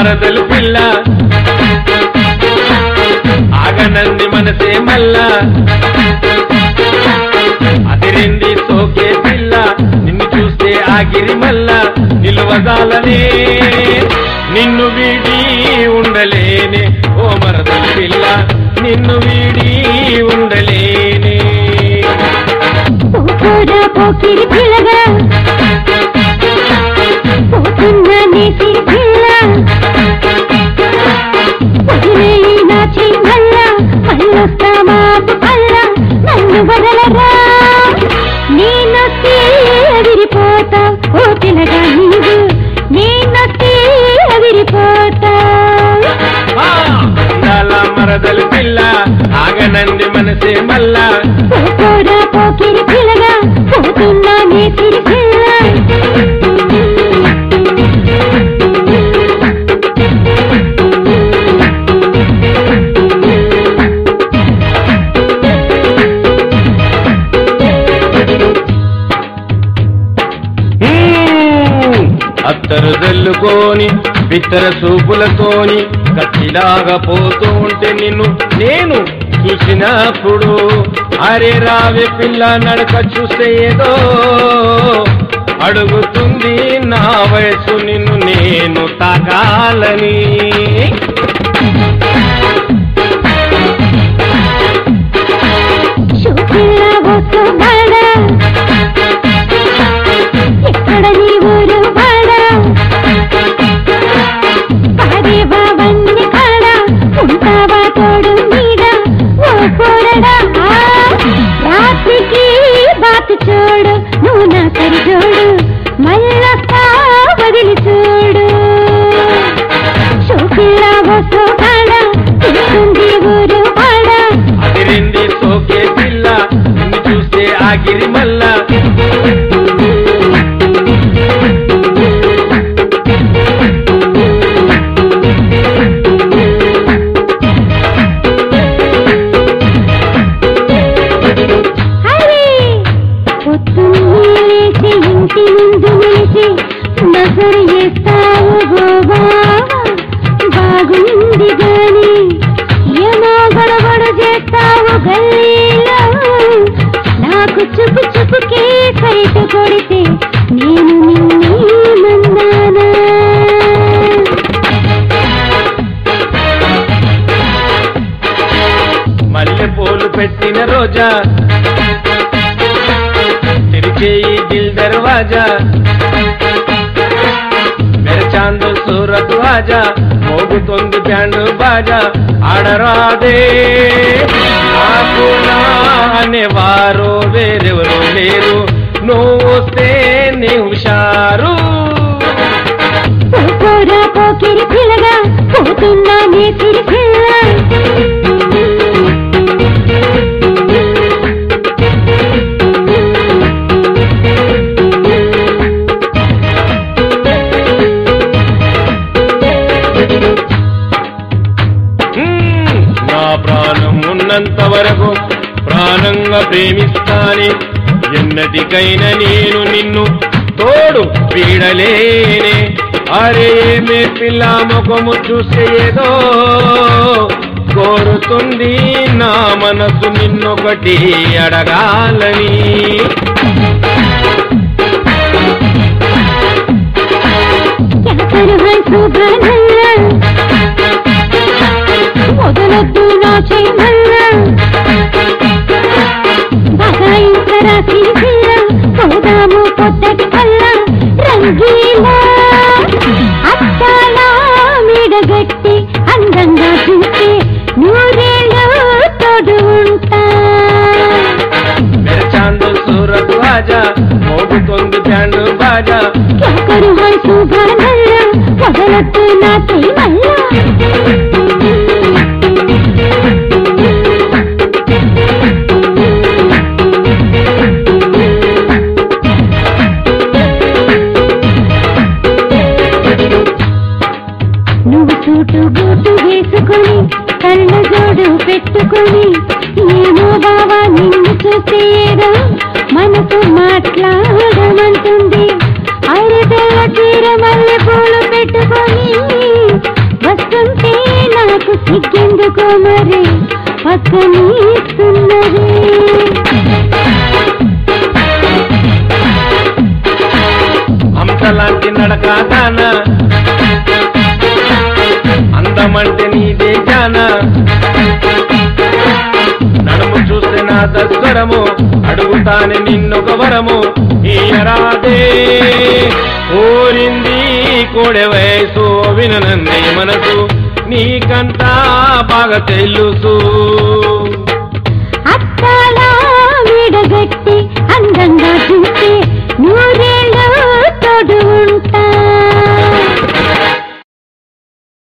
మరదలు పిల్ల ఆగనంది మనసే మల్లా అదిరింది సోకే పిల్ల నిన్ను చూస్తే ఆగిరి మల్ల నిలువదాలనే నిన్ను వీడి ఉండలేనే ఓ మరదలు పిల్ల నిన్ను వీడి ఉండలేనే పోరా పోకిరి పిల్లగా పోతున్నా నీ సిరి పిల్ల వదిలేయి నా చెయ్యల్ల మళ్ళొస్తా మాపు పల్ల నన్ను వదలరా నేనొస్తే ఎదిరిపోతా ఓ పిల్లగా నీవు నేనొస్తే ఎదిరిపోతా ఆ, అందాల మరదలు పిల్ల ఆగనంది మనసే మల్లా పోరా పోకిరి పిల్లగా పోతున్నా నీ సిరి పిల్ల మ్మ్. అత్తరు జల్లుకోని బిత్తర సూపులతోని కత్తిలాగా పోతూ ఉంటే నిన్ను నేను చూసినప్పుడు అరే రావే పిల్ల నడక చూస్తే ఏదో అడుగుతుంది నా వయసు నిన్ను నేను తాకాలని షూపిల్ల వస్తు బాడ ఎక్కడ నీ ఊరు బాడ పాడేవా వన్ని కాడ ఉంటావా తోడు నీడ ఓ కోరడా రాత్రికి బాతు చూడు నువ్వు నా సరిజోడు మళ్ళొస్తా వదిలి చూడు షూపిల్ల వస్తు బాడ తెలుస్తుంది ఊరు బాడ అదిరింది సోకే పిల్ల నిన్ను చూస్తే ఆగిరి మల్లా హరి పొద్దున్నే లేచి ఇంటి ముందు నిలిచి నజరు చేస్తావు గోవా బాగుంది గాని ఏమో గడబడ చేస్తావు గల్లీలో నాకు చుపు చుపుకే సైట్ కొడితే నేను నిన్నే మన్నానా మల్లె పూలు పెట్టిన రోజా తెరిచేయి దిల్ దర్వాజా మెరచాందు సూరత్ వాజా మోగుతోంది బ్యాండు బాజా ఆడరాదే నాకు నా అనేవారు వేరెవరు లేరు నువ్వు వస్తే నీ హుషారు పోరా పోకిరి పిల్లగా పోతున్నా నీ సిరి పిల్ల మ్మ్. నా ప్రాణం ఉన్నంత వరకు ప్రాణంగా ప్రేమిస్తానే ఎన్నటికైనా నేను నిన్ను తోడు వీడలేనే అరే మే పిల్ల ముఖము చూస్తే ఏదో కోరుతుంది నా మనసు నిన్నొకటి అడగాలని ఎక్కరు సుబ్రహ్మణ్య మొదలొద్దు నా చేయమల్ల బగాయించరా సిరిపిల్ల పోదాము పొద్దటి కల్ల రంగీలా అత్తాలా మీడగట్టి అందంగా చూస్తే నూరేళ్ళు తోడు ఉంటా మెరచాందు సూరత్ వాజా మోగుతోంది బ్యాండు బాజా ఎక్కరు సుబ్రహ్మణ్య మొదలొద్దు నా చేయమల్ల నువ్వు సూటు బూటు వేసుకొని కళ్ళ జోడు పెట్టుకొని ఏమో బావా నిన్ను చూస్తే ఏదో మనసు మాట్లాడమంటుంది అరే తెల్ల చీర మల్లె పూలు పెట్టుకొని సిగ్గెందుకో మరి పక్కనీస్తున్నది హంసలాంటి నడక దాన అందమంటే నీదే జాన నడుము చూస్తే నా దస్వరము అడుగుతానే నిన్నొక వరము ఈయరాదే కోరింది కోడె వయసు విననంది మనసు నీకంతా బాగా తెలుసు